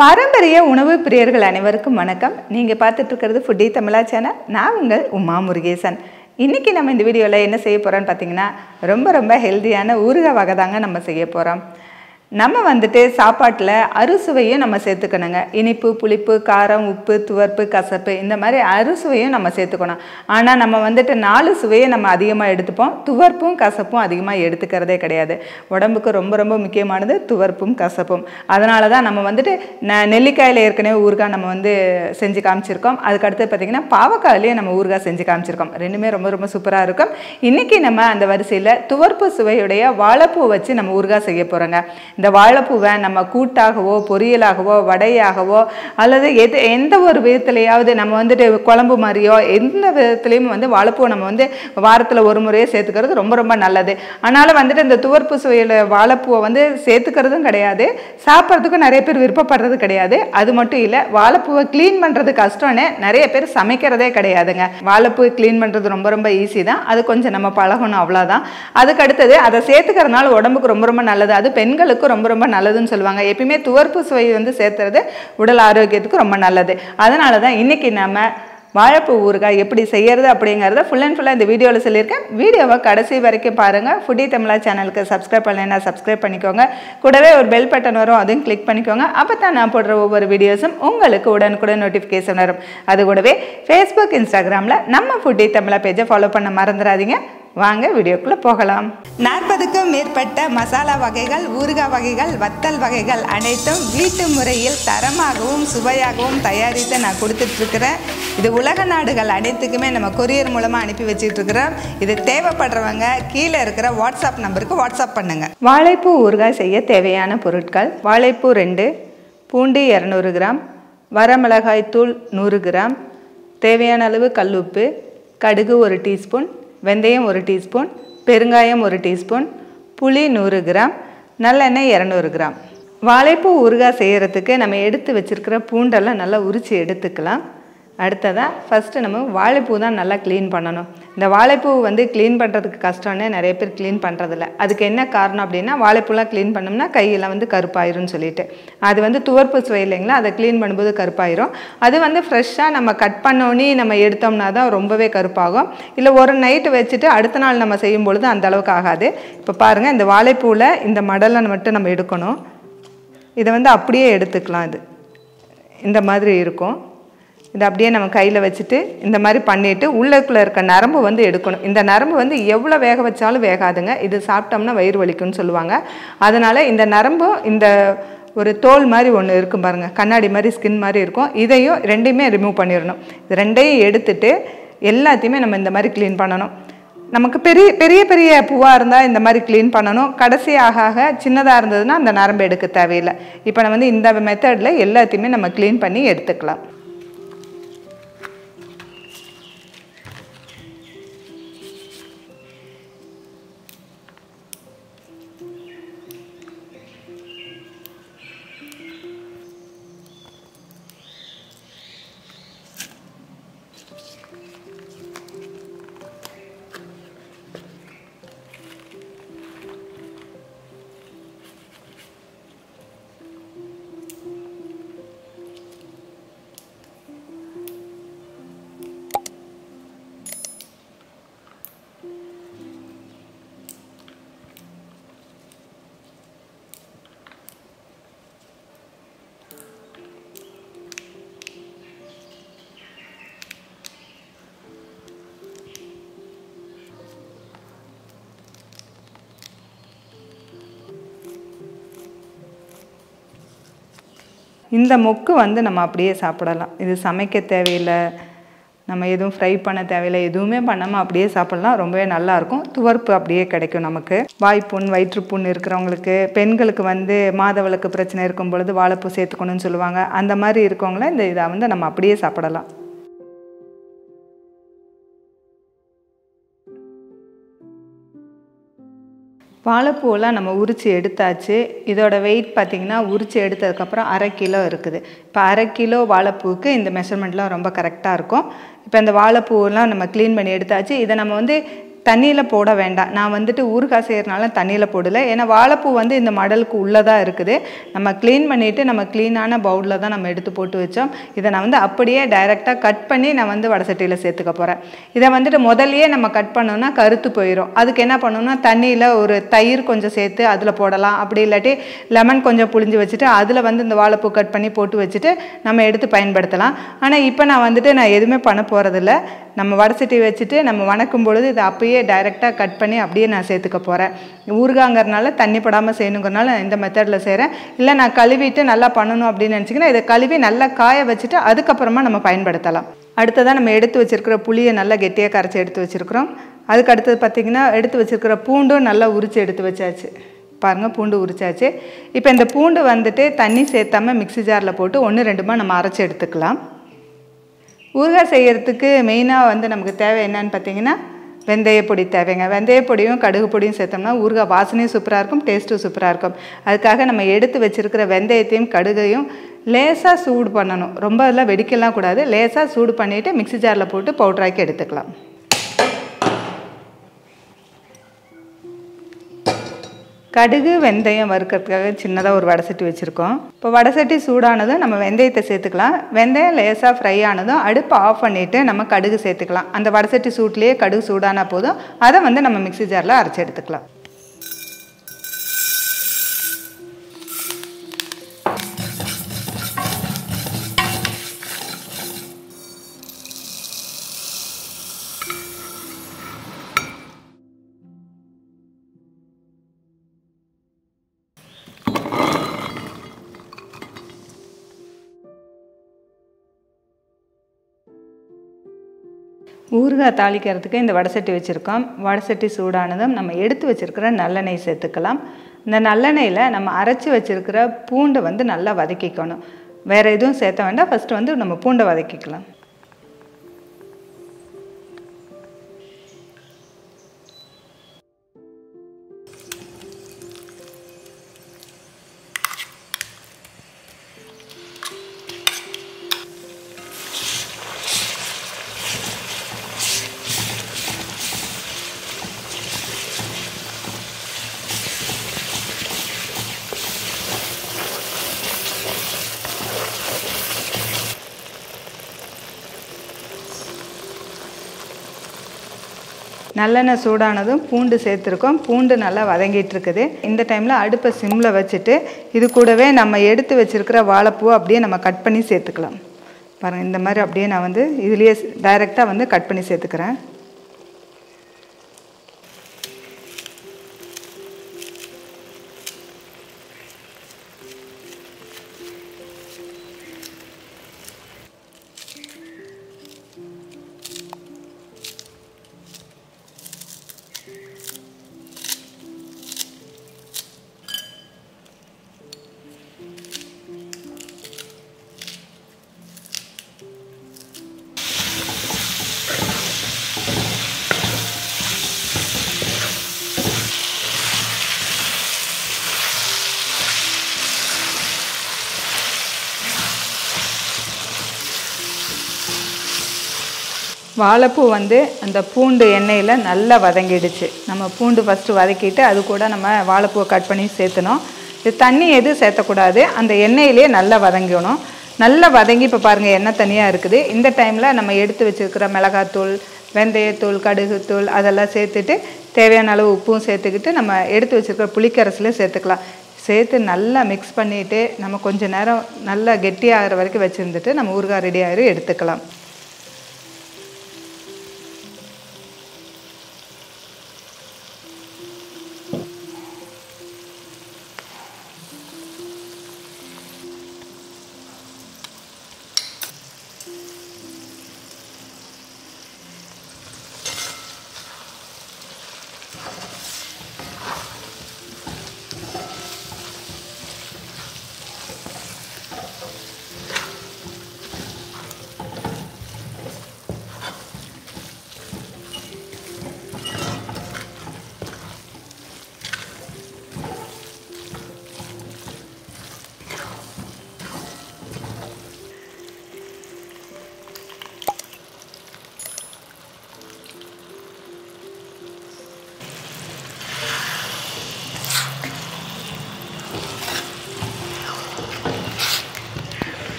பாரம்பரிய உணவு பிரியர்கள் அனைவருக்கும் வணக்கம் நீங்கள் பார்த்துட்டு இருக்கிறது ஃபுட்டி தமிழா சேனல் நான் உங்கள் உமா முருகேசன் இன்றைக்கி நம்ம இந்த வீடியோவில் என்ன செய்ய போகிறோன்னு பார்த்தீங்கன்னா ரொம்ப ரொம்ப ஹெல்த்தியான ஊறுகாய் வகை தாங்க நம்ம செய்ய போகிறோம் நம்ம வந்துட்டு சாப்பாட்டில் அறுசுவையும் நம்ம சேர்த்துக்கணுங்க இனிப்பு புளிப்பு காரம் உப்பு துவர்ப்பு கசப்பு இந்த மாதிரி அறுசுவையும் நம்ம சேர்த்துக்கணும் ஆனால் நம்ம வந்துட்டு நாலு சுவையை நம்ம அதிகமாக எடுத்துப்போம் துவர்ப்பும் கசப்பும் அதிகமாக எடுத்துக்கிறதே கிடையாது உடம்புக்கு ரொம்ப ரொம்ப முக்கியமானது துவர்ப்பும் கசப்பும் அதனால தான் நம்ம வந்துட்டு ந நெல்லிக்காயில் ஏற்கனவே ஊறுகாய் நம்ம வந்து செஞ்சு காமிச்சிருக்கோம் அதுக்கடுத்து பார்த்திங்கன்னா பாவக்காயிலையும் நம்ம ஊறுகாய் செஞ்சு காமிச்சிருக்கோம் ரெண்டுமே ரொம்ப ரொம்ப சூப்பராக இருக்கும் இன்றைக்கி நம்ம அந்த வரிசையில் துவர்ப்பு சுவையுடைய வாழைப்பூ வச்சு நம்ம ஊறுகாய் செய்ய போகிறோங்க இந்த வாழைப்பூவை நம்ம கூட்டாகவோ பொரியலாகவோ வடையாகவோ அல்லது எது எந்த ஒரு விதத்துலையாவது நம்ம வந்துட்டு குழம்பு மாதிரியோ எந்த விதத்துலையும் வந்து வாழைப்பூவை நம்ம வந்து வாரத்தில் ஒரு முறையே சேர்த்துக்கிறது ரொம்ப ரொம்ப நல்லது ஆனாலும் வந்துட்டு இந்த துவர்ப்பு சுவையில் வாழைப்பூவை வந்து சேர்த்துக்கிறதும் கிடையாது சாப்பிட்றதுக்கும் நிறைய பேர் விருப்பப்படுறது கிடையாது அது மட்டும் இல்லை வாழைப்பூவை க்ளீன் பண்ணுறது கஷ்டம்னு நிறைய பேர் சமைக்கிறதே கிடையாதுங்க வாழைப்பூ க்ளீன் பண்ணுறது ரொம்ப ரொம்ப ஈஸி தான் அது கொஞ்சம் நம்ம பழகணும் அவ்வளோதான் அதுக்கு அடுத்தது அதை சேர்த்துக்கிறதுனால உடம்புக்கு ரொம்ப ரொம்ப நல்லது அது பெண்களுக்கு ரொம்ப ரொம்ப நல்லதுன்னு சொல்லுவாங்க எப்பயுமே துவர்ப்பு சுவை வந்து சேர்த்துறது உடல் ஆரோக்கியத்துக்கு ரொம்ப நல்லது அதனால தான் இன்றைக்கி நம்ம வாழைப்பூ ஊறுகாய் எப்படி செய்யறது அப்படிங்கிறத ஃபுல் அண்ட் ஃபுல்லாக இந்த வீடியோவில் சொல்லியிருக்கேன் வீடியோவை கடைசி வரைக்கும் பாருங்கள் ஃபுட்டி தமிழா சேனலுக்கு சப்ஸ்கிரைப் பண்ணலைன்னா சப்ஸ்கிரைப் பண்ணிக்கோங்க கூடவே ஒரு பெல் பட்டன் வரும் அதையும் கிளிக் பண்ணிக்கோங்க அப்போ தான் நான் போடுற ஒவ்வொரு வீடியோஸும் உங்களுக்கு உடனுக்குடன் நோட்டிஃபிகேஷன் வரும் அது கூடவே ஃபேஸ்புக் இன்ஸ்டாகிராமில் நம்ம ஃபுட்டி தமிழா பேஜை ஃபாலோ பண்ண மறந்துடாதீங்க வாங்க வீடியோக்குள்ளே போகலாம் நாற்பதுக்கும் மேற்பட்ட மசாலா வகைகள் ஊறுகாய் வகைகள் வத்தல் வகைகள் அனைத்தும் வீட்டு முறையில் தரமாகவும் சுவையாகவும் தயாரித்து நான் கொடுத்துட்ருக்குறேன் இது உலக நாடுகள் அனைத்துக்குமே நம்ம கொரியர் மூலமாக அனுப்பி வச்சிட்ருக்குறோம் இது தேவைப்படுறவங்க கீழே இருக்கிற வாட்ஸ்அப் நம்பருக்கு வாட்ஸ்அப் பண்ணுங்கள் வாழைப்பூ ஊறுகாய் செய்ய தேவையான பொருட்கள் வாழைப்பூ ரெண்டு பூண்டு இரநூறு கிராம் வரமிளகாய் தூள் நூறு கிராம் தேவையான அளவு கல்லுப்பு கடுகு ஒரு டீஸ்பூன் வெந்தயம் ஒரு டீஸ்பூன் பெருங்காயம் ஒரு டீஸ்பூன் புளி நூறு கிராம் நல்லெண்ணெய் இரநூறு கிராம் வாழைப்பூ ஊறுகாய் செய்கிறதுக்கு நம்ம எடுத்து வச்சுருக்கிற பூண்டெல்லாம் நல்லா உரித்து எடுத்துக்கலாம் அடுத்ததாக ஃபஸ்ட்டு நம்ம வாழைப்பூ தான் நல்லா க்ளீன் பண்ணணும் இந்த வாழைப்பூ வந்து க்ளீன் பண்ணுறதுக்கு கஷ்டம்னு நிறைய பேர் க்ளீன் பண்ணுறதில்ல அதுக்கு என்ன காரணம் அப்படின்னா வாழைப்பூலாம் க்ளீன் பண்ணோம்னா கையெல்லாம் வந்து கருப்பாயிரும்னு சொல்லிட்டு அது வந்து துவர்ப்பு சுவை இல்லைங்களா அதை க்ளீன் பண்ணும்போது கருப்பாயிரும் அது வந்து ஃப்ரெஷ்ஷாக நம்ம கட் பண்ணோன்னே நம்ம எடுத்தோம்னா தான் ரொம்பவே கருப்பாகும் இல்லை ஒரு நைட்டு வச்சுட்டு அடுத்த நாள் நம்ம செய்யும் பொழுது அந்த அளவுக்கு ஆகாது இப்போ பாருங்கள் இந்த வாழைப்பூவில் இந்த மடலை மட்டும் நம்ம எடுக்கணும் இதை வந்து அப்படியே எடுத்துக்கலாம் இது இந்த மாதிரி இருக்கும் இதை அப்படியே நம்ம கையில் வச்சுட்டு இந்த மாதிரி பண்ணிவிட்டு உள்ளக்குள்ளே இருக்க நரம்பு வந்து எடுக்கணும் இந்த நரம்பு வந்து எவ்வளோ வேக வச்சாலும் வேகாதுங்க இது சாப்பிட்டோம்னா வயிறு வலிக்கும்னு சொல்லுவாங்க அதனால் இந்த நரம்பும் இந்த ஒரு தோல் மாதிரி ஒன்று இருக்கும் பாருங்கள் கண்ணாடி மாதிரி ஸ்கின் மாதிரி இருக்கும் இதையும் ரெண்டையுமே ரிமூவ் பண்ணிடணும் இது ரெண்டையும் எடுத்துட்டு எல்லாத்தையுமே நம்ம இந்த மாதிரி க்ளீன் பண்ணணும் நமக்கு பெரிய பெரிய பெரிய பூவாக இருந்தால் இந்த மாதிரி க்ளீன் பண்ணணும் கடைசி ஆக ஆக சின்னதாக இருந்ததுன்னா அந்த நரம்பு எடுக்க தேவையில்லை இப்போ நம்ம வந்து இந்த மெத்தடில் எல்லாத்தையுமே நம்ம க்ளீன் பண்ணி எடுத்துக்கலாம் இந்த மொக்கு வந்து நம்ம அப்படியே சாப்பிடலாம் இது சமைக்க தேவையில்லை நம்ம எதுவும் ஃப்ரை பண்ண தேவையில்லை எதுவுமே பண்ணாமல் அப்படியே சாப்பிட்லாம் ரொம்பவே நல்லாயிருக்கும் துவர்ப்பு அப்படியே கிடைக்கும் நமக்கு வாய்ப்புண் வயிற்றுப்புண் இருக்கிறவங்களுக்கு பெண்களுக்கு வந்து மாதவிளக்கு பிரச்சனை இருக்கும் பொழுது வாழைப்பூ சேர்த்துக்கணும்னு சொல்லுவாங்க அந்த மாதிரி இருக்கவங்கள இந்த இதை வந்து நம்ம அப்படியே சாப்பிடலாம் வாழைப்பூவெல்லாம் நம்ம உரித்து எடுத்தாச்சு இதோட வெயிட் பார்த்திங்கன்னா உரித்து எடுத்ததுக்கப்புறம் அரை கிலோ இருக்குது இப்போ அரை கிலோ வாழைப்பூவுக்கு இந்த மெஷர்மெண்ட்லாம் ரொம்ப கரெக்டாக இருக்கும் இப்போ இந்த வாழைப்பூவெல்லாம் நம்ம க்ளீன் பண்ணி எடுத்தாச்சு இதை நம்ம வந்து தண்ணியில் போட வேண்டாம் நான் வந்துட்டு ஊறுகாய் செய்கிறனால தண்ணியில் போடல ஏன்னா வாழைப்பூ வந்து இந்த மடலுக்கு உள்ளதாக இருக்குது நம்ம க்ளீன் பண்ணிவிட்டு நம்ம க்ளீனான பவுலில் தான் நம்ம எடுத்து போட்டு வச்சோம் இதை நான் வந்து அப்படியே டைரெக்டாக கட் பண்ணி நான் வந்து வடை சட்டியில் சேர்த்துக்க போகிறேன் இதை வந்துட்டு முதல்லயே நம்ம கட் பண்ணோம்னா கருத்து போயிடும் அதுக்கு என்ன பண்ணணும்னா தண்ணியில் ஒரு தயிர் கொஞ்சம் சேர்த்து அதில் போடலாம் அப்படி இல்லாட்டி லெமன் கொஞ்சம் புளிஞ்சு வச்சுட்டு அதில் வந்து இந்த வாழைப்பூ கட் பண்ணி போட்டு வச்சுட்டு நம்ம எடுத்து பயன்படுத்தலாம் ஆனால் இப்போ நான் வந்துட்டு நான் எதுவுமே பண்ண போகிறதில்ல நம்ம வடை சட்டி வச்சுட்டு நம்ம வணக்கும் பொழுது இதை அப்பயே டைரெக்டாக கட் பண்ணி அப்படியே நான் சேர்த்துக்க போகிறேன் ஊறுகாங்கிறனால தண்ணி படாமல் செய்யணுங்கிறனால நான் இந்த மெத்தடில் செய்கிறேன் இல்லை நான் கழுவிட்டு நல்லா பண்ணணும் அப்படின்னு நினச்சிங்கன்னா இதை கழுவி நல்லா காய வச்சுட்டு அதுக்கப்புறமா நம்ம பயன்படுத்தலாம் அடுத்ததாக நம்ம எடுத்து வச்சுருக்கிற புளியை நல்லா கெட்டியாக கரைச்சி எடுத்து வச்சுருக்கிறோம் அதுக்கு அடுத்தது பார்த்திங்கன்னா எடுத்து வச்சுருக்கிற பூண்டும் நல்லா உரித்து எடுத்து வச்சாச்சு பாருங்கள் பூண்டு உரிச்சாச்சு இப்போ இந்த பூண்டு வந்துட்டு தண்ணி சேர்த்தாம மிக்ஸி ஜாரில் போட்டு ஒன்று ரெண்டுமா நம்ம அரைச்சி எடுத்துக்கலாம் ஊறுகாய் செய்கிறதுக்கு மெயினாக வந்து நமக்கு தேவை என்னன்னு பார்த்தீங்கன்னா வெந்தய பொடி தேவைங்க வெந்தய பொடியும் கடுகு பொடியும் சேர்த்தோம்னா ஊறுகாய் வாசனையும் சூப்பராக இருக்கும் டேஸ்ட்டும் சூப்பராக இருக்கும் அதுக்காக நம்ம எடுத்து வச்சுருக்கிற வெந்தயத்தையும் கடுகையும் லேசாக சூடு பண்ணணும் ரொம்ப எல்லாம் வெடிக்கலாம் கூடாது லேசாக சூடு பண்ணிவிட்டு மிக்ஸி ஜாரில் போட்டு பவுட்ராக்கி எடுத்துக்கலாம் கடுகு வெந்தயம் வறுக்கிறதுக்காக சின்னதாக ஒரு வடை சட்டி வச்சுருக்கோம் இப்போ வடை சட்டி சூடானதும் நம்ம வெந்தயத்தை சேர்த்துக்கலாம் வெந்தயம் லேசாக ஃப்ரை ஆனதும் அடுப்பு ஆஃப் பண்ணிவிட்டு நம்ம கடுகு சேர்த்துக்கலாம் அந்த வடை சட்டி சூட்லேயே கடுகு சூடானா போதும் அதை வந்து நம்ம மிக்ஸி ஜாரில் அரைச்சி எடுத்துக்கலாம் ஊறுகாய் தாளிக்கிறதுக்கு இந்த வடை சட்டி வச்சுருக்கோம் வடை சட்டி சூடானதும் நம்ம எடுத்து வச்சுருக்கிற நல்லெண்ணெய் சேர்த்துக்கலாம் இந்த நல்லெண்ணெயில் நம்ம அரைச்சி வச்சுருக்கிற பூண்டை வந்து நல்லா வதக்கிக்கணும் வேறு எதுவும் சேர்த்த வேண்டாம் ஃபஸ்ட்டு வந்து நம்ம பூண்டை வதக்கிக்கலாம் நல்லெண்ணெய் சூடானதும் பூண்டு சேர்த்துருக்கோம் பூண்டு நல்லா வதங்கிட்டு இருக்குது இந்த டைமில் அடுப்பை சிம்மில் வச்சுட்டு இது கூடவே நம்ம எடுத்து வச்சுருக்கிற வாழைப்பூவை அப்படியே நம்ம கட் பண்ணி சேர்த்துக்கலாம் பாருங்கள் இந்த மாதிரி அப்படியே நான் வந்து இதுலேயே டைரெக்டாக வந்து கட் பண்ணி சேர்த்துக்கிறேன் வாழைப்பூ வந்து அந்த பூண்டு எண்ணெயில் நல்லா வதங்கிடுச்சு நம்ம பூண்டு ஃபஸ்ட்டு வதக்கிட்டு அது கூட நம்ம வாழைப்பூவை கட் பண்ணி சேர்த்தணும் இது தண்ணி எதுவும் சேர்த்தக்கூடாது அந்த எண்ணெயிலே நல்லா வதங்கணும் நல்லா வதங்கி இப்போ பாருங்கள் எண்ணெய் தனியாக இருக்குது இந்த டைமில் நம்ம எடுத்து வச்சுருக்கிற மிளகாத்தூள் வெந்தயத்தூள் கடுகுத்தூள் அதெல்லாம் சேர்த்துட்டு தேவையான அளவு உப்பும் சேர்த்துக்கிட்டு நம்ம எடுத்து வச்சுருக்கிற புளிக்கரசில் சேர்த்துக்கலாம் சேர்த்து நல்லா மிக்ஸ் பண்ணிவிட்டு நம்ம கொஞ்சம் நேரம் நல்லா கெட்டியாகிற வரைக்கும் வச்சுருந்துட்டு நம்ம ஊறுகாய் ரெடி ஆகிரும் எடுத்துக்கலாம்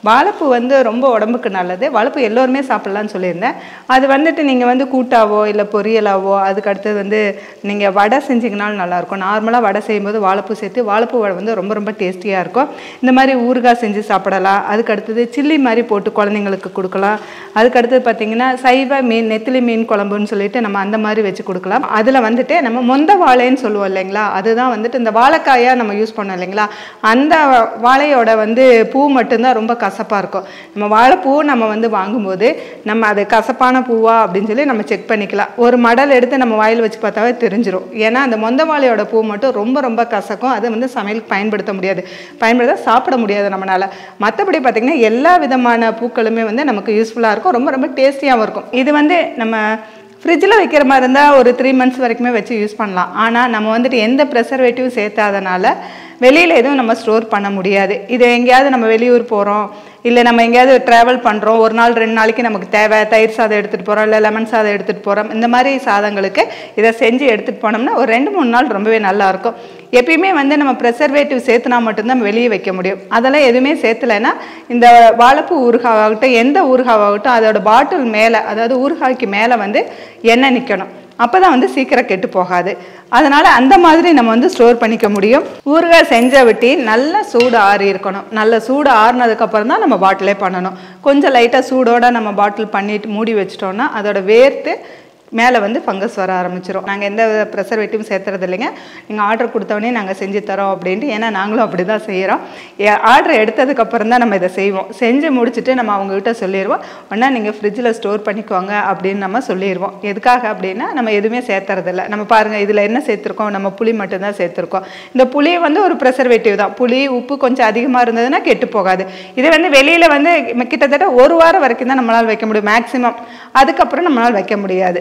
வாழைப்பூ வந்து ரொம்ப உடம்புக்கு நல்லது வாழைப்பூ எல்லோருமே சாப்பிட்லான்னு சொல்லியிருந்தேன் அது வந்துட்டு நீங்கள் வந்து கூட்டாவோ இல்லை பொரியலாவோ அதுக்கு அடுத்தது வந்து நீங்கள் வடை செஞ்சிங்கனாலும் நல்லாயிருக்கும் நார்மலாக வடை செய்யும்போது வாழைப்பூ சேர்த்து வாழைப்பூ வடை வந்து ரொம்ப ரொம்ப டேஸ்டியாக இருக்கும் இந்த மாதிரி ஊறுகாய் செஞ்சு சாப்பிடலாம் அதுக்கு அடுத்தது சில்லி மாதிரி போட்டு குழந்தைங்களுக்கு கொடுக்கலாம் அதுக்கு அடுத்தது பார்த்தீங்கன்னா சைவ மீன் நெத்திலி மீன் குழம்புன்னு சொல்லிட்டு நம்ம அந்த மாதிரி வச்சு கொடுக்கலாம் அதில் வந்துட்டு நம்ம மொந்த வாழைன்னு சொல்லுவோம் இல்லைங்களா அதுதான் வந்துட்டு இந்த வாழைக்காயாக நம்ம யூஸ் பண்ணோம் இல்லைங்களா அந்த வாழையோட வந்து பூ மட்டும்தான் ரொம்ப கசப்பாக இருக்கும் நம்ம வாழைப்பூ நம்ம வந்து வாங்கும்போது நம்ம அது கசப்பான பூவா அப்படின்னு சொல்லி நம்ம செக் பண்ணிக்கலாம் ஒரு மடல் எடுத்து நம்ம வாயில் வச்சு பார்த்தாவே தெரிஞ்சிடும் ஏன்னா அந்த மொந்த வாழையோட பூ மட்டும் ரொம்ப ரொம்ப கசக்கும் அதை வந்து சமையலுக்கு பயன்படுத்த முடியாது பயன்படுத்த சாப்பிட முடியாது நம்மளால் மற்றபடி பார்த்திங்கன்னா எல்லா விதமான பூக்களுமே வந்து நமக்கு யூஸ்ஃபுல்லாக இருக்கும் ரொம்ப ரொம்ப டேஸ்டியாகவும் இருக்கும் இது வந்து நம்ம ஃப்ரிட்ஜில் வைக்கிற மாதிரி இருந்தால் ஒரு த்ரீ மந்த்ஸ் வரைக்குமே வச்சு யூஸ் பண்ணலாம் ஆனால் நம்ம வந்துட்டு எந்த ப்ரெசர்வேட்டிவும் சேர்த்தாதனால வெளியில் எதுவும் நம்ம ஸ்டோர் பண்ண முடியாது இது எங்கேயாவது நம்ம வெளியூர் போகிறோம் இல்லை நம்ம எங்கேயாவது ட்ராவல் பண்ணுறோம் ஒரு நாள் ரெண்டு நாளைக்கு நமக்கு தேவை தயிர் சாதம் எடுத்துகிட்டு போகிறோம் இல்லை லெமன் சாதம் எடுத்துகிட்டு போகிறோம் இந்த மாதிரி சாதங்களுக்கு இதை செஞ்சு எடுத்துகிட்டு போனோம்னா ஒரு ரெண்டு மூணு நாள் ரொம்பவே நல்லாயிருக்கும் எப்பயுமே வந்து நம்ம ப்ரெசர்வேட்டிவ் சேர்த்துனா மட்டும்தான் வெளியே வைக்க முடியும் அதெல்லாம் எதுவுமே சேர்த்தலைன்னா இந்த வாழைப்பூ ஊறுகாவாகட்டும் எந்த ஊறுகாவாகட்டும் அதோட பாட்டில் மேலே அதாவது ஊறுகாய்க்கு மேலே வந்து எண்ணெய் நிற்கணும் அப்போ தான் வந்து சீக்கிரம் கெட்டு போகாது அதனால் அந்த மாதிரி நம்ம வந்து ஸ்டோர் பண்ணிக்க முடியும் ஊறுகாய் செஞ்ச விட்டி நல்லா சூடு ஆறி இருக்கணும் நல்ல சூடு ஆறுனதுக்கப்புறம் தான் நம்ம பாட்டிலே பண்ணணும் கொஞ்சம் லைட்டாக சூடோட நம்ம பாட்டில் பண்ணிட்டு மூடி வச்சிட்டோம்னா அதோட வேர்த்து மேலே வந்து ஃபங்கஸ் வர ஆரம்பிச்சிடும் நாங்கள் எந்த ப்ரெசர்வேட்டிவும் சேர்த்துறது இல்லைங்க நீங்கள் ஆர்டர் கொடுத்தவொடனே நாங்கள் செஞ்சு தரோம் அப்படின்ட்டு ஏன்னா நாங்களும் அப்படி தான் செய்கிறோம் ஆர்டர் எடுத்ததுக்கப்புறம் தான் நம்ம இதை செய்வோம் செஞ்சு முடிச்சுட்டு நம்ம அவங்ககிட்ட சொல்லிடுவோம் ஒன்றா நீங்கள் ஃப்ரிட்ஜில் ஸ்டோர் பண்ணிக்கோங்க அப்படின்னு நம்ம சொல்லிடுவோம் எதுக்காக அப்படின்னா நம்ம எதுவுமே சேர்த்துறதில்ல நம்ம பாருங்கள் இதில் என்ன சேர்த்துருக்கோம் நம்ம புளி மட்டும்தான் சேர்த்துருக்கோம் இந்த புளி வந்து ஒரு ப்ரெசர்வேட்டிவ் தான் புளி உப்பு கொஞ்சம் அதிகமாக இருந்ததுன்னா கெட்டு போகாது இது வந்து வெளியில் வந்து கிட்டத்தட்ட ஒரு வாரம் வரைக்கும் தான் நம்மளால் வைக்க முடியும் மேக்ஸிமம் அதுக்கப்புறம் நம்மளால் வைக்க முடியாது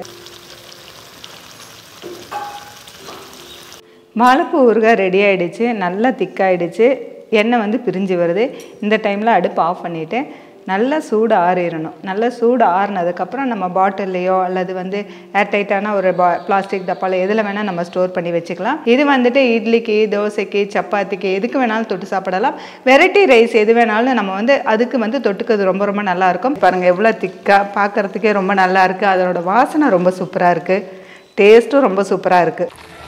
வாழைப்பூ ஊறுகாய் ரெடி ஆகிடுச்சு நல்லா திக்காயிடுச்சு எண்ணெய் வந்து பிரிஞ்சு வருது இந்த டைமில் அடுப்பு ஆஃப் பண்ணிவிட்டு நல்லா சூடு ஆறிடணும் நல்லா சூடு ஆறுனதுக்கப்புறம் நம்ம பாட்டில்லையோ அல்லது வந்து ஏர்டைட்டான ஒரு பா பிளாஸ்டிக் டப்பாவில் எதில் வேணால் நம்ம ஸ்டோர் பண்ணி வச்சுக்கலாம் இது வந்துட்டு இட்லிக்கு தோசைக்கு சப்பாத்திக்கு எதுக்கு வேணாலும் தொட்டு சாப்பிடலாம் வெரைட்டி ரைஸ் எது வேணாலும் நம்ம வந்து அதுக்கு வந்து தொட்டுக்கிறது ரொம்ப ரொம்ப நல்லாயிருக்கும் பாருங்கள் எவ்வளோ திக்காக பார்க்குறதுக்கே ரொம்ப நல்லா இருக்குது அதோட வாசனை ரொம்ப சூப்பராக இருக்குது டேஸ்ட்டும் ரொம்ப சூப்பராக இருக்குது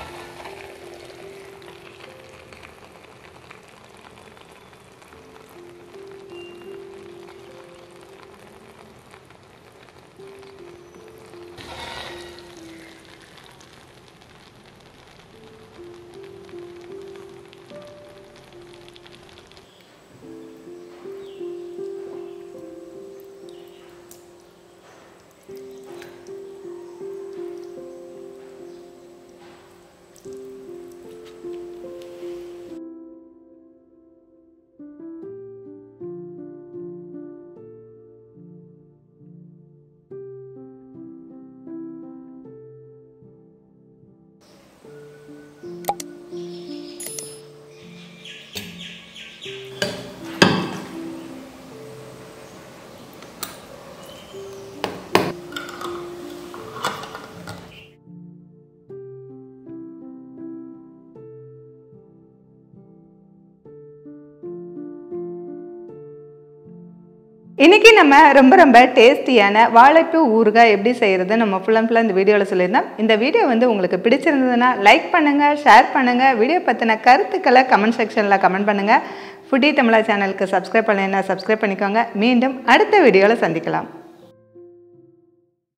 இன்றைக்கி நம்ம ரொம்ப ரொம்ப டேஸ்டியான வாழைப்பூ ஊறுகாய் எப்படி செய்கிறது நம்ம ஃபுல் அண்ட் ஃபுல்லாக இந்த வீடியோவில் சொல்லியிருந்தோம் இந்த வீடியோ வந்து உங்களுக்கு பிடிச்சிருந்ததுன்னா லைக் பண்ணுங்கள் ஷேர் பண்ணுங்கள் வீடியோ பற்றின கருத்துக்களை கமெண்ட் செக்ஷனில் கமெண்ட் பண்ணுங்கள் ஃபுட்டி தமிழா சேனலுக்கு சப்ஸ்கிரைப் பண்ணலைன்னா சப்ஸ்கிரைப் பண்ணிக்கோங்க மீண்டும் அடுத்த வீடியோவில் சந்திக்கலாம்